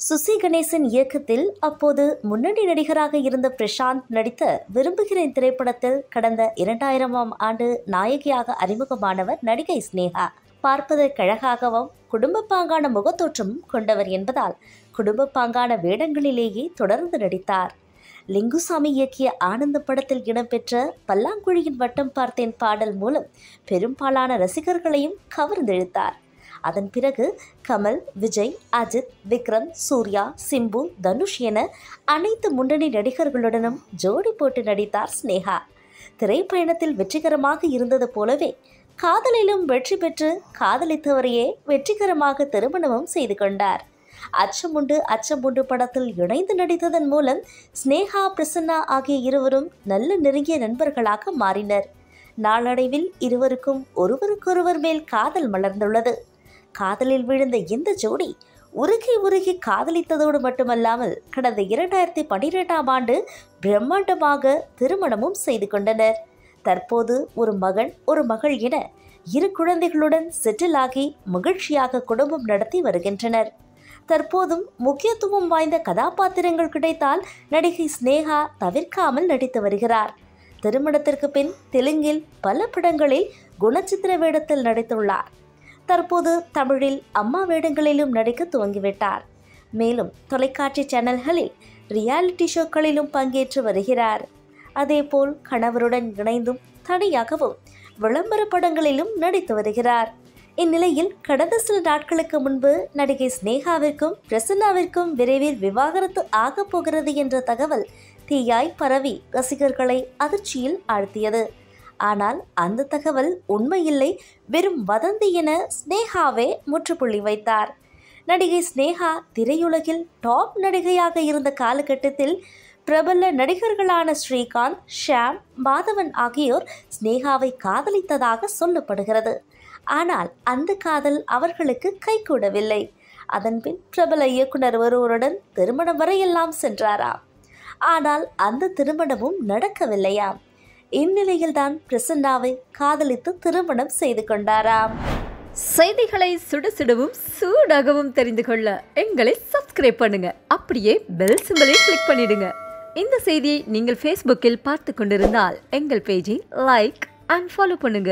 சுசி கணேசன் இயக்கத்தில் அப்போது முன்னணி நடிகராக இருந்த பிரசாந்த் நடித்த விரும்புகிறேன் திரைப்படத்தில் கடந்த இரண்டாயிரமாம் ஆண்டு நாயகியாக அறிமுகமானவர் நடிகை ஸ்னேகா பார்ப்பதற்கழகாகவும் குடும்ப பாங்கான முகத்தோற்றமும் கொண்டவர் என்பதால் குடும்ப பாங்கான வேடங்களிலேயே தொடர்ந்து நடித்தார் லிங்குசாமி இயக்கிய ஆனந்த படத்தில் இடம்பெற்ற பல்லாங்குழியின் வட்டம் பார்த்தேன் பாடல் மூலம் பெரும்பாலான ரசிகர்களையும் கவர்ந்தெழுத்தார் அதன் பிறகு கமல் விஜய் அஜித் விக்ரம் சூர்யா சிம்பு தனுஷ் என அனைத்து முன்னணி நடிகர்களுடனும் ஜோடி போட்டு நடித்தார் ஸ்னேகா திரைப்பயணத்தில் வெற்றிகரமாக இருந்தது போலவே காதலிலும் வெற்றி பெற்று காதலித்தவரையே வெற்றிகரமாக திருமணமும் செய்து கொண்டார் அச்சமுண்டு அச்சமுண்டு படத்தில் இணைந்து நடித்ததன் மூலம் ஸ்னேகா பிரசன்னா ஆகிய இருவரும் நல்ல நெருங்கிய நண்பர்களாக மாறினர் நாளடைவில் இருவருக்கும் ஒருவருக்கொருவர் மேல் காதல் மலர்ந்துள்ளது காதலில் விழுந்த இந்த ஜோடி உருகி உருகி காதலித்ததோடு மட்டுமல்லாமல் கடந்த இரண்டாயிரத்தி பன்னிரெண்டாம் ஆண்டு பிரம்மாண்டமாக திருமணமும் செய்து கொண்டனர் தற்போது ஒரு மகன் ஒரு மகள் என இரு குழந்தைகளுடன் செட்டில் ஆகி மகிழ்ச்சியாக குடும்பம் நடத்தி வருகின்றனர் தற்போதும் முக்கியத்துவம் வாய்ந்த கதாபாத்திரங்கள் கிடைத்தால் நடிகை ஸ்னேகா தவிர்க்காமல் நடித்து வருகிறார் திருமணத்திற்கு பின் தெலுங்கில் பல படங்களில் குணச்சித்திர வேடத்தில் நடித்துள்ளார் தற்போது தமிழில் அம்மா வேடங்களிலும் நடிக்க துவங்கிவிட்டார் மேலும் தொலைக்காட்சி சேனல்களில் ரியாலிட்டி ஷோக்களிலும் பங்கேற்று வருகிறார் அதேபோல் கணவருடன் இணைந்தும் தனியாகவும் விளம்பர படங்களிலும் நடித்து வருகிறார் இந்நிலையில் கடந்த சில நாட்களுக்கு முன்பு நடிகை ஸ்னேகாவிற்கும் பிரசன்னாவிற்கும் விரைவில் விவாகரத்து ஆகப் போகிறது என்ற தகவல் தீயாய் பரவி ரசிகர்களை அதிர்ச்சியில் ஆழ்த்தியது ஆனால் அந்த தகவல் உண்மையில்லை வெறும் வதந்தி என ஸ்னேகாவே முற்றுப்புள்ளி வைத்தார் நடிகை ஸ்னேகா திரையுலகில் டாப் நடிகையாக இருந்த காலகட்டத்தில் பிரபல நடிகர்களான ஸ்ரீகாந்த் ஷாம் மாதவன் ஆகியோர் ஸ்னேகாவை காதலித்ததாக சொல்லப்படுகிறது ஆனால் அந்த காதல் அவர்களுக்கு கைகூடவில்லை அதன்பின் பிரபல இயக்குனர் ஒருவருடன் திருமணம் வரையெல்லாம் சென்றாராம் ஆனால் அந்த திருமணமும் நடக்கவில்லையாம் இந்நிலையில்தான் பிரசன்னாவை காதலித்து திருமணம் செய்து கொண்டாராம் செய்திகளை சுட சுடவும் சூடாகவும் தெரிந்து கொள்ள எங்களை சப்ஸ்கிரைப் பண்ணுங்க அப்படியே பெல் சிம்பலை கிளிக் பண்ணிடுங்க இந்த செய்தியை நீங்கள் ஃபேஸ்புக்கில் பார்த்து கொண்டிருந்தால் எங்கள் பேஜை லைக் அண்ட் ஃபாலோ பண்ணுங்க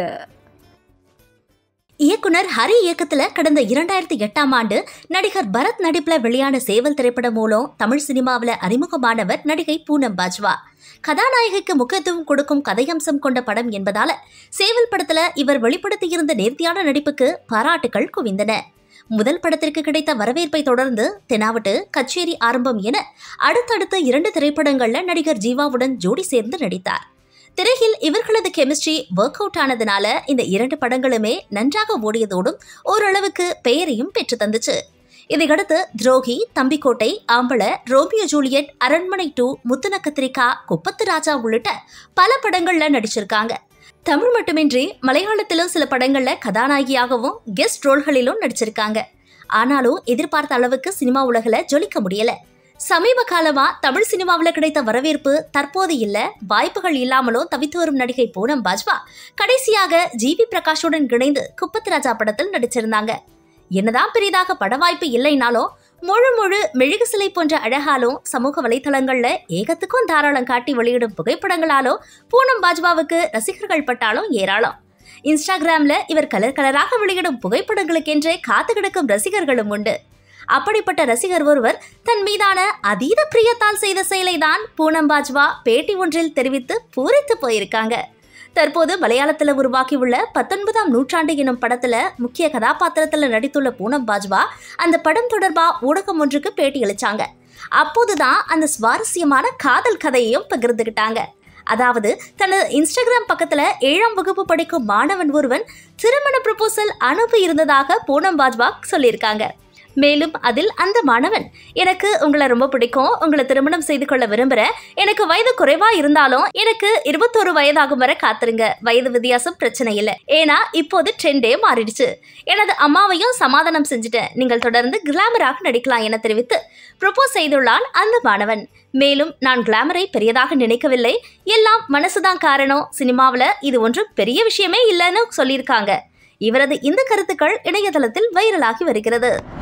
இயக்குனர் ஹரி இயக்கத்துல கடந்த இரண்டாயிரத்தி எட்டாம் ஆண்டு நடிகர் பரத் நடிப்புல வெளியான சேவல் திரைப்படம் மூலம் தமிழ் சினிமாவில் அறிமுகமானவர் நடிகை பூனம் பாஜ்வா கதாநாயகிக்கு முக்கியத்துவம் கொடுக்கும் கதையம்சம் கொண்ட படம் என்பதால சேவல் படத்துல இவர் வெளிப்படுத்தியிருந்த நேர்த்தியான நடிப்புக்கு பாராட்டுகள் குவிந்தன முதல் படத்திற்கு கிடைத்த வரவேற்பை தொடர்ந்து தெனாவட்டு கச்சேரி ஆரம்பம் என அடுத்தடுத்த இரண்டு திரைப்படங்கள்ல நடிகர் ஜீவாவுடன் ஜோடி சேர்ந்து நடித்தார் திரையில் இவர்களது கெமிஸ்ட்ரி ஒர்க் அவுட் ஆனதுனால இந்த இரண்டு படங்களுமே நன்றாக ஓடியதோடும் ஓரளவுக்கு பெயரையும் பெற்று தந்துச்சு இதையடுத்து Drohi Thambikottai Aambala Romeo Juliet Aranmanai two Muthina Kathirika Kuppathu ராஜா உள்ளிட்ட பல படங்கள்ல நடிச்சிருக்காங்க தமிழ் மட்டுமின்றி மலையாளத்திலும் சில படங்கள்ல கதாநாயகியாகவும் கெஸ்ட் ரோல்களிலும் நடிச்சிருக்காங்க ஆனாலும் எதிர்பார்த்த அளவுக்கு சினிமா உலகில் ஜொலிக்க முடியல சமீப காலமா தமிழ் சினிமாவில் கிடைத்த வரவேற்பு தற்போது இல்ல வாய்ப்புகள் இல்லாமலும் தவித்து வரும் நடிகை பூனம் பாஜ்வா கடைசியாக ஜிவி பிரகாஷுடன் இணைந்து குப்பத்து ராஜா படத்தில் நடிச்சிருந்தாங்க என்னதான் பெரிதாக பட வாய்ப்பு இல்லைனாலும் முழு முழு மெழுகு சிலை போன்ற அழகாலும் சமூக வலைதளங்கள்ல ஏகத்துக்கும் தாராளம் காட்டி வெளியிடும் புகைப்படங்களாலும் பூனம் பாஜ்வாவுக்கு ரசிகர்கள் பட்டாலும் ஏராளம் இன்ஸ்டாகிராம்ல இவர் கலர் கலராக வெளியிடும் புகைப்படங்களுக்கென்றே காத்து கிடக்கும் ரசிகர்களும் உண்டு அப்படிப்பட்ட ரசிகர் ஒருவர் தன் மீதான அதீத பிரியத்தால் செய்த செயலை தான் பூனம் பாஜ்வா பேட்டி ஒன்றில் தெரிவித்து பூரித்து போயிருக்காங்க தற்போது மலையாளத்தில் உருவாக்கியுள்ள பத்தொன்பதாம் நூற்றாண்டு எனும் படத்துல முக்கிய கதாபாத்திரத்துல நடித்துள்ள பூனம் பாஜ்வா அந்த படம் தொடர்பா ஊடகம் ஒன்றுக்கு பேட்டி அளிச்சாங்க அப்போதுதான் அந்த சுவாரஸ்யமான காதல் கதையையும் பகிர்ந்துகிட்டாங்க அதாவது தனது இன்ஸ்டாகிராம் பக்கத்துல ஏழாம் வகுப்பு படிக்கும் மாணவன் ஒருவன் திருமண ப்ரப்போசல் அனுப்பி இருந்ததாக பூனம் பாஜ்வா சொல்லியிருக்காங்க மேலும் அதில் அந்த மாணவன் எனக்கு உங்களை ரொம்ப பிடிக்கும் உங்களை திருமணம் செய்து கொள்ள விரும்புகிறேன் எனக்கு வயது குறைவா இருந்தாலும் எனக்கு இருபத்தோரு வயதாகும் வரை காத்துருங்க வயது வித்தியாசம் பிரச்சனை இல்லை ஏன்னா இப்போது ட்ரெண்டே மாறிடுச்சு எனது அம்மாவையும் சமாதானம் செஞ்சுட்டேன் நீங்கள் தொடர்ந்து கிளாமராக நடிக்கலாம் என தெரிவித்து ப்ரொபோஸ் செய்துள்ளான் அந்த மாணவன் மேலும் நான் கிளாமரை பெரியதாக நினைக்கவில்லை எல்லாம் மனசுதான் காரணம் சினிமாவில் இது ஒன்றும் பெரிய விஷயமே இல்லைன்னு சொல்லியிருக்காங்க இவரது இந்த கருத்துக்கள் இணையதளத்தில் வைரலாகி வருகிறது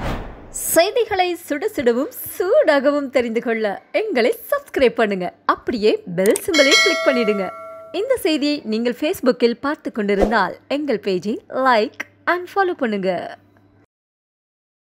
செய்திகளை சுட சுடவும் சூடாகவும் தெரிந்து கொள்ள எங்களை சப்ஸ்கிரைப் பண்ணுங்க அப்படியே பெல் சிம்பலையும் கிளிக் பண்ணிடுங்க இந்த செய்தியை நீங்கள் ஃபேஸ்புக்கில் பார்த்து கொண்டிருந்தால் எங்கள் பேஜை லைக் அண்ட் ஃபாலோ பண்ணுங்க